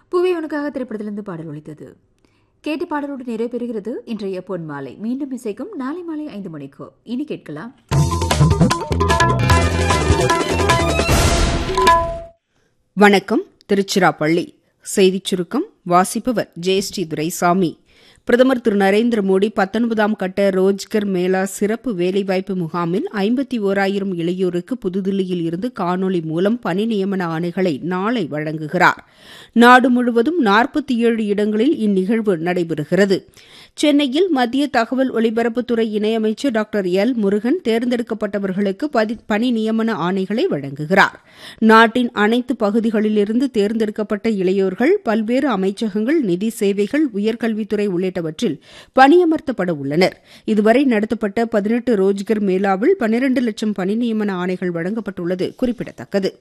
பூவே உனக்காக திரைப்படத்திலிருந்து பாடல் ஒழித்தது கேட்ட பாடலோடு நிறைவு பெறுகிறது இன்றைய பொன் மாலை மீண்டும் இசைக்கும் நாளை மாலை ஐந்து மணிக்கு இனி கேட்கலாம் வணக்கம் திருச்சிராப்பள்ளி செய்திச் சுருக்கம் வாசிப்பவர் ஜெயஸ்ரீ துரைசாமி பிரதமர் திரு நரேந்திர மோடி பத்தொன்பதாம் கட்ட ரோஜ்கர் மேளா சிறப்பு வேலைவாய்ப்பு முகாமில் ஐம்பத்தி ஓராயிரம் இளையோருக்கு புதுதில்லியில் இருந்து காணொலி மூலம் பணி நியமன ஆணைகளை நாளை வழங்குகிறார் நாடு முழுவதும் நாற்பத்தி ஏழு இடங்களில் இந்நிகழ்வு நடைபெறுகிறது சென்னையில் மத்திய தகவல் ஒலிபரப்புத்துறை இணையமைச்சர் டாக்டர் எல் முருகன் தேர்ந்தெடுக்கப்பட்டவர்களுக்கு பணி நியமன ஆணைகளை வழங்குகிறார் நாட்டின் அனைத்து பகுதிகளிலிருந்து தேர்ந்தெடுக்கப்பட்ட இளையோர்கள் பல்வேறு அமைச்சகங்கள் நிதி சேவைகள் உயர்கல்வித்துறை உள்ளிட்டவற்றில் பணியமர்த்தப்பட உள்ளனர் இதுவரை நடத்தப்பட்ட பதினெட்டு ரோஜ்கர் மேளாவில் பன்னிரண்டு லட்சம் பணி நியமன ஆணைகள் வழங்கப்பட்டுள்ளது குறிப்பிடத்தக்கது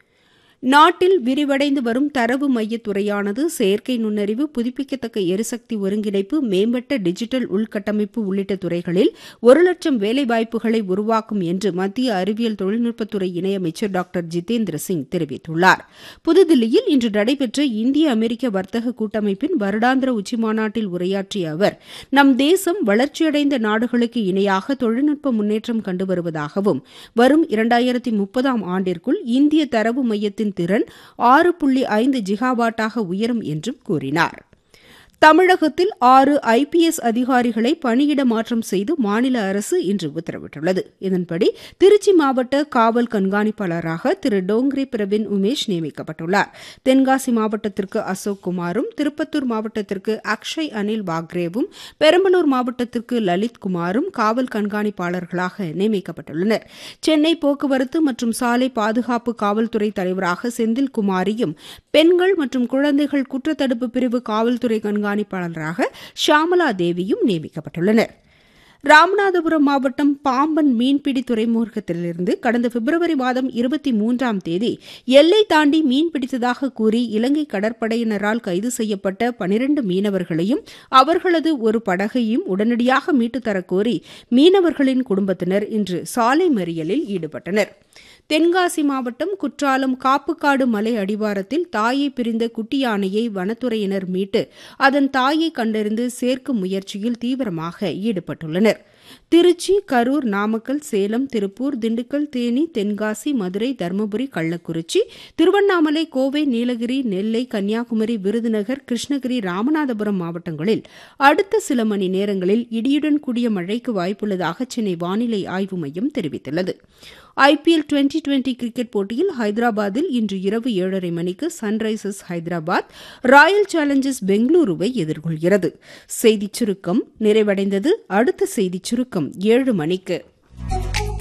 நாட்டில் விரிவடைந்து வரும் தரவு மையத்துறையானது செயற்கை நுண்ணறிவு புதுப்பிக்கத்தக்க எரிசக்தி ஒருங்கிணைப்பு மேம்பட்ட டிஜிட்டல் உள்கட்டமைப்பு உள்ளிட்ட துறைகளில் ஒரு லட்சம் வேலைவாய்ப்புகளை உருவாக்கும் என்று மத்திய அறிவியல் தொழில்நுட்பத்துறை இணையமைச்சர் டாக்டர் ஜிதேந்திர சிங் தெரிவித்துள்ளார் புதுதில்லியில் இன்று நடைபெற்ற இந்திய அமெரிக்க வர்த்தக கூட்டமைப்பின் வருடாந்திர உச்சிமாநாட்டில் உரையாற்றிய அவர் நம் தேசம் வளர்ச்சியடைந்த நாடுகளுக்கு இணையாக தொழில்நுட்ப முன்னேற்றம் கண்டு வருவதாகவும் வரும் இரண்டாயிரத்தி முப்பதாம் ஆண்டிற்குள் இந்திய தரவு மையத்தின் திறன் ஆறு புள்ளி ஐந்து ஜிகாவாட்டாக உயரும் என்றும் கூறினார் தமிழகத்தில் ஆறு ஐபிஎஸ் அதிகாரிகளை பணியிட மாற்றம் செய்து மாநில அரசு இன்று உத்தரவிட்டுள்ளது இதன்படி திருச்சி மாவட்ட காவல் கண்காணிப்பாளராக திரு டோங்ரே பிரவின் உமேஷ் நியமிக்கப்பட்டுள்ளார் தென்காசி மாவட்டத்திற்கு அசோக் குமாரும் திருப்பத்தூர் மாவட்டத்திற்கு அக்ஷய் அனில் பாக்ரேவும் பெரம்பலூர் மாவட்டத்திற்கு லலித் குமாரும் காவல் கண்காணிப்பாளர்களாக நியமிக்கப்பட்டுள்ளனர் சென்னை போக்குவரத்து மற்றும் சாலை பாதுகாப்பு காவல்துறை தலைவராக செந்தில் குமாரியும் பெண்கள் மற்றும் குழந்தைகள் குற்றத்தடுப்பு பிரிவு காவல்துறை கண்காணி கண்காணிப்பாளராக ஷாமலா தேவியும் நியமிக்கப்பட்டுள்ளனர் ராமநாதபுரம் மாவட்டம் பாம்பன் மீன்பிடி துறைமுகத்திலிருந்து கடந்த பிப்ரவரி மாதம் இருபத்தி மூன்றாம் தேதி எல்லை தாண்டி மீன்பிடித்ததாக கூறி இலங்கை கடற்படையினரால் கைது செய்யப்பட்ட பனிரண்டு மீனவர்களையும் அவர்களது ஒரு படகையும் உடனடியாக மீட்டுத் தரக்கோரி மீனவர்களின் குடும்பத்தினர் இன்று சாலை மறியலில் ஈடுபட்டனர் தென்காசி மாவட்டம் குற்றாலம் காப்புக்காடு மலை அடிவாரத்தில் தாயை பிரிந்த குட்டி யானையை வனத்துறையினர் மீட்டு அதன் தாயை கண்டறிந்து சேர்க்கும் முயற்சியில் தீவிரமாக ஈடுபட்டுள்ளனர் திருச்சி கரூர் நாமக்கல் சேலம் திருப்பூர் திண்டுக்கல் தேனி தென்காசி மதுரை தருமபுரி கள்ளக்குறிச்சி திருவண்ணாமலை கோவை நீலகிரி நெல்லை கன்னியாகுமரி விருதுநகர் கிருஷ்ணகிரி ராமநாதபுரம் மாவட்டங்களில் அடுத்த சில மணி நேரங்களில் இடியுடன் கூடிய மழைக்கு வாய்ப்புள்ளதாக சென்னை வானிலை ஆய்வு மையம் தெரிவித்துள்ளது ஐபிஎல் டுவெண்டி டுவெண்டி கிரிக்கெட் போட்டியில் ஹைதராபாத்தில் இன்று இரவு ஏழரை மணிக்கு சன்ரைசர்ஸ் ஹைதராபாத் ராயல் சேலஞ்சர்ஸ் பெங்களூருவை எதிர்கொள்கிறது செய்திச் சுருக்கம் நிறைவடைந்தது அடுத்த செய்திச் சுருக்கம் ஏழு மணிக்கு